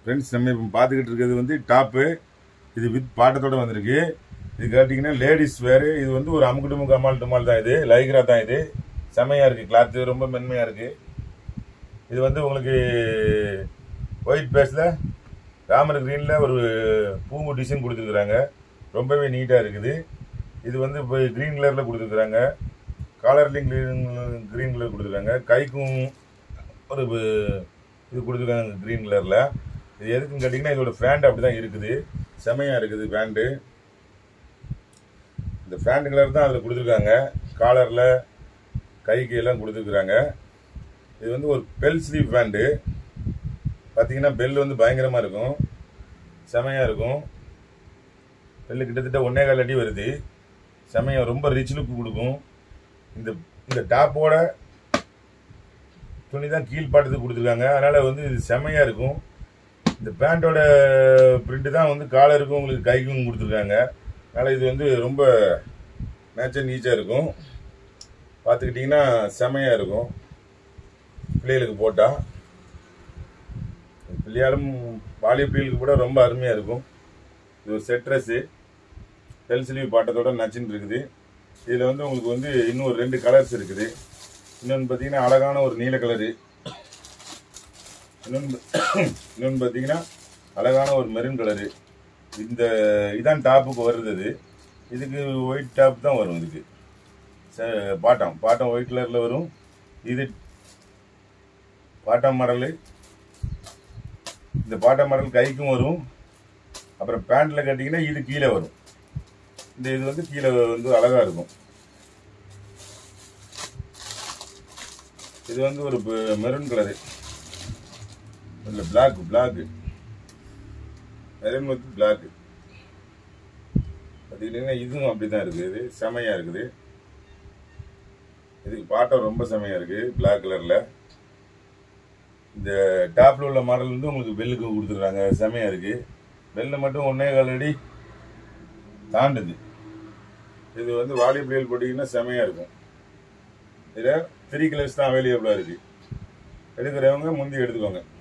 friends நம்ம இப்போ பார்த்துக்கிட்டு இருக்கிறது வந்து டாப்பு இது வித் பாட்டத்தோட வந்திருக்கு இது கேட்டிங்கன்னா லேடிஸ் வேறு இது வந்து ஒரு அமுக்கு டுமுக்கு அம்மாள் டுமால் தான் இது லைக்ரா தான் இது செமையாக இருக்குது கிளாத்து ரொம்ப மென்மையாக இருக்குது இது வந்து உங்களுக்கு ஒயிட் பேஸில் ராமர் க்ரீனில் ஒரு பூங்கு டிசைன் கொடுத்துருக்குறாங்க ரொம்பவே நீட்டாக இருக்குது இது வந்து இப்போ க்ரீன் கலரில் கொடுத்துருக்குறாங்க காலர்லையும் க்ரீன் க்ரீன் கலர் கொடுத்துருக்காங்க கைக்கும் ஒரு இது கொடுத்துருக்காங்க க்ரீன் கலரில் இது எதுக்குன்னு கேட்டிங்கன்னா இதோட ஃபேண்ட் அப்படி தான் இருக்குது செமையாக இருக்குது ஃபேண்டு இந்த ஃபேண்ட் கலர் தான் அதில் கொடுத்துருக்காங்க காலரில் கைக்கு எல்லாம் கொடுத்துருக்குறாங்க இது வந்து ஒரு பெல் ஸ்லீவ் ஃபேண்டு பார்த்தீங்கன்னா பெல் வந்து பயங்கரமாக இருக்கும் செமையாக இருக்கும் பெல்லு கிட்டத்தட்ட ஒன்னே கால் அடி வருது செமையாக ரொம்ப ரிச் லுக் கொடுக்கும் இந்த இந்த டாப்போட துணி தான் கீழ்பாட்டத்துக்கு கொடுத்துருக்காங்க அதனால் வந்து இது செமையாக இருக்கும் இந்த பேண்ட்டோட பிரிண்ட் தான் வந்து காலருக்கும் உங்களுக்கு கைக்கும் கொடுத்துருக்காங்க அதனால் இது வந்து ரொம்ப மேட்சாக நீச்சாக இருக்கும் பார்த்துக்கிட்டிங்கன்னா செமையாக இருக்கும் பிள்ளைகளுக்கு போட்டால் பிள்ளையாலும் பாலிய பிள்ளைகளுக்கு கூட ரொம்ப அருமையாக இருக்கும் இது ஒரு செட் ட்ரெஸ்ஸு பெல் ஸ்லீவ் பாட்டத்தோட நச்சுன்னு இருக்குது இதில் வந்து உங்களுக்கு வந்து இன்னும் ஒரு ரெண்டு கலர்ஸ் இருக்குது இன்னொன்று பார்த்தீங்கன்னா அழகான ஒரு நீல கலரு இன்னொன்று இன்னொன்று பார்த்தீங்கன்னா அழகான ஒரு மெரூன் கலரு இந்த இதான் டாப்புக்கு வருது அது இதுக்கு ஒயிட் டாப் தான் வரும் இதுக்கு ச- பாட்டம் பாட்டம் ஒயிட் கலரில் வரும் இது பாட்டம் மாடலு இந்த பாட்டம் மாடல் கைக்கும் வரும் அப்புறம் பேண்ட்டில் கட்டிங்கன்னா இது கீழே வரும் இந்த இது வந்து கீழே வந்து அழகாக இருக்கும் இது வந்து ஒரு மெரூன் கலரு இல்லை black black maroon with black பார்த்தீங்கன்னா இதுவும் அப்படி தான் இருக்குது இது செமையாக இருக்குது இதுக்கு பாட்டம் ரொம்ப செமையாக இருக்குது பிளாக் கலரில் இந்த டாப்பில் உள்ள மாடல் வந்து உங்களுக்கு பெல்லுக்கு கொடுத்துருக்காங்க செமையாக இருக்குது பெல்லு மட்டும் ஒன்றே கால் அடி தாண்டுது இது வந்து வாலிபுலியல் போட்டிங்கன்னா செமையாக இருக்கும் இதில் த்ரீ கலர்ஸ் தான் அவைலபிளாக இருக்குது எடுக்கிறவங்க முந்தி எடுத்துக்கோங்க